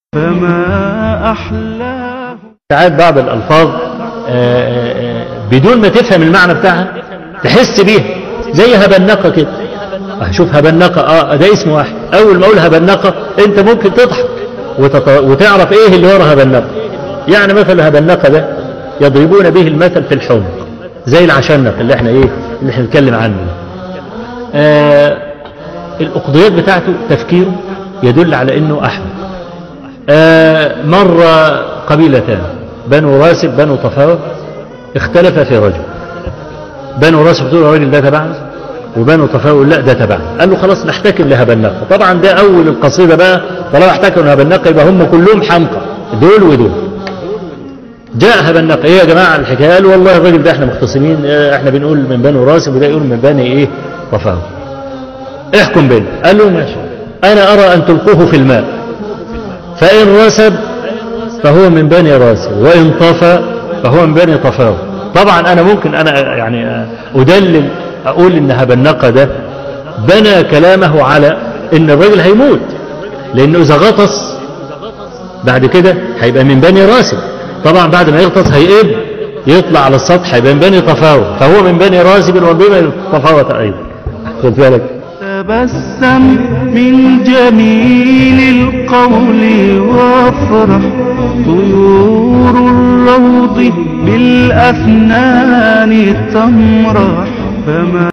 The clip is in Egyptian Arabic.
فما أحلاه ساعات بعض الألفاظ آه، آه، بدون ما تفهم المعنى بتاعها تحس بيها زي هبنقة كده آه، شوف هبنقة اه ده اسم واحد أول ما أقول هبنقة أنت ممكن تضحك وتط... وتعرف إيه اللي ورا هبنقة يعني مثل هبنقة ده يضربون به المثل في الحمر زي العشنق اللي احنا ايه اللي احنا بنتكلم عنه آه الأقضيات بتاعته تفكيره يدل على انه احمد آه مر قبيلتان بنو راسب بنو طفاوة اختلف في رجل بنو راسب تقول الراجل ده تبعنا وبنو طفاوة لا ده تبعنا قال له خلاص نحتكم لهبنقة طبعا ده اول القصيدة بقى طالما احتكموا لهبنقة يبقى هم كلهم حمقى دول ودول جاء هبنقة ايه يا جماعة الحكاية قال والله الراجل ده احنا مختصمين اه احنا بنقول من بنو راسب وده يقول من بني ايه طفاوة احكم بينا قال له ماشي انا ارى ان تلقوه في الماء فان رسب فهو من بني راسب وان طفى فهو من بني طفاوة طبعا انا ممكن انا يعني ادلل اقول ان هبنقة ده بنى كلامه على ان الراجل هيموت لانه اذا غطس بعد كده هيبقى من بني راسب طبعا بعد ما يغطس هيقب يطلع على السطح هيبقى من بني طفاوة فهو من بني راسب ومن بني طفاوة ايضا خد بالك تبسم من جميل القول وافرح طيور الروض بالأفنان تمرح فما